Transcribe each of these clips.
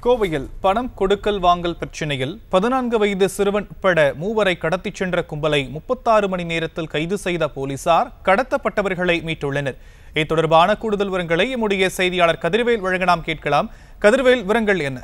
கோவையில் பணம் கொடுக்கல் வாங்கல் பிரச்சினையில் பதினான்கு வயது சிறுவன் உட்பட மூவரை கடத்திச் சென்ற கும்பலை முப்பத்தாறு மணி நேரத்தில் கைது செய்த போலீசார் கடத்தப்பட்டவர்களை மீட்டுள்ளனர் இது தொடர்பான கூடுதல் விவரங்களை எம்முடைய செய்தியாளர் கதிர்வேல் வழங்க நாம் கேட்கலாம் கதிர்வேல் விவரங்கள் என்ன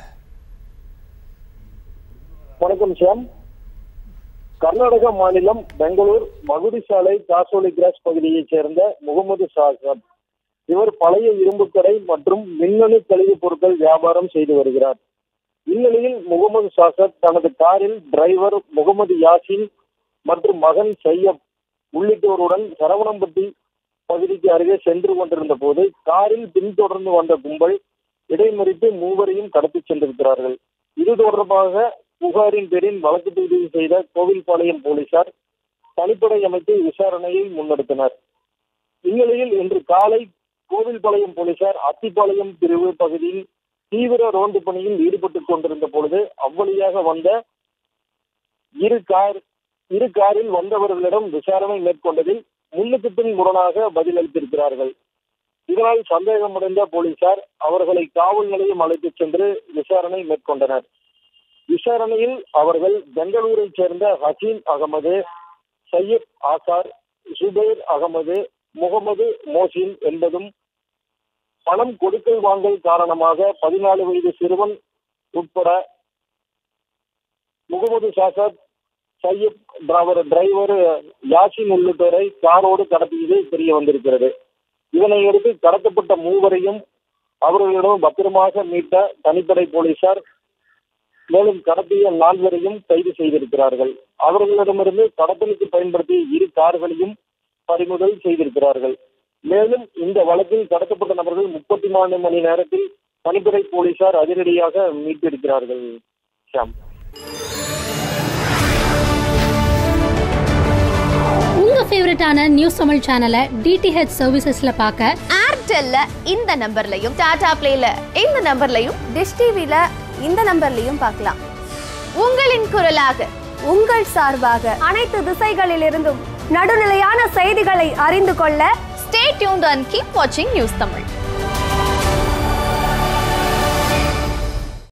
வணக்கம் ஷியாம் கர்நாடக மாநிலம் பெங்களூர் மகுடி சாலை காசோலி கிராஸ் பகுதியைச் சேர்ந்த முகமது சாஹப் இவர் பழைய இரும்பு கடை மற்றும் மின்னணு கழிவுப் பொருட்கள் வியாபாரம் செய்து வருகிறார் இந்நிலையில் முகமது சாஹப் தனது காரில் டிரைவர் முகமது யாசின் மற்றும் மகன் சையப் உள்ளிட்டோருடன் சரவணம்பட்டி பகுதிக்கு அருகே சென்று கொண்டிருந்த போது காரில் பின்தொடர்ந்து வந்த கும்பல் இடைமறித்து மூவரையும் கடத்திச் சென்றிருக்கிறார்கள் இது தொடர்பாக புகாரின் பேரில் வழக்கு பதிவு செய்த கோவில்பாளையம் போலீசார் தனிப்படை அமைத்து விசாரணையை முன்னெடுத்தனர் இந்நிலையில் இன்று காலை கோவில்பாளையம் போலீசார் அத்திப்பாளையம் பிரிவு பகுதியில் தீவிர ரோந்து பணியில் ஈடுபட்டுக் கொண்டிருந்த பொழுது அவ்வழியாக வந்த இரு கார் இரு காரில் வந்தவர்களிடம் விசாரணை மேற்கொண்டதில் முன்னுக்கு பின் முரணாக பதிலளித்திருக்கிறார்கள் இதனால் சந்தேகமடைந்த போலீசார் அவர்களை காவல் நிலையம் அழைத்துச் சென்று விசாரணை மேற்கொண்டனர் விசாரணையில் அவர்கள் பெங்களூரைச் சேர்ந்த ஹசீன் அகமது சையத் ஆசார் சுபைர் அகமது முகமது மோசின் என்பதும் பணம் கொடுக்கல் வாங்கல் காரணமாக பதினாலு வயது சிறுவன் உட்பட முகமது சாசத் சையத் டிராவர் டிரைவர் யாசின் உள்ளிட்டோரை காரோடு கடத்தியது தெரிய வந்திருக்கிறது இதனையடுத்து கடத்தப்பட்ட மூவரையும் அவர்களிடம் பத்திரமாக மீட்ட தனிப்படை போலீசார் மேலும் கடத்திய நால்வரையும் கைது செய்திருக்கிறார்கள் அவர்களிடமிருந்து கடத்தலுக்கு பயன்படுத்திய இரு கார்களையும் பறிமுதல் செய்திருக்கிறார்கள் மேலும் இந்த வழக்கில் கடத்தப்பட்ட நபர்கள் முப்பத்தி நாலு மணி நேரத்தில் தனிப்படை போலீசார் அதிரடியாக மீட்டிருக்கிறார்கள் ஷாம் உங்க ஃபேவரட்டான நியூஸ் தமிழ் சேனலை டிடிஹெச் சர்வீசஸ்ல பார்க்க ஏர்டெல்ல இந்த நம்பர்லையும் டாடா பிளேல இந்த நம்பர்லையும் டிஷ் டிவில இந்த நம்பர்லையும் பார்க்கலாம் உங்களின் குரலாக உங்கள் சார்பாக அனைத்து திசைகளிலிருந்தும் நடுநிலையான செய்திகளை அறிந்து கொள்ள ஸ்டே டியூன்ட் அண்ட் கீப் வாட்சிங் நியூஸ் தமிழ்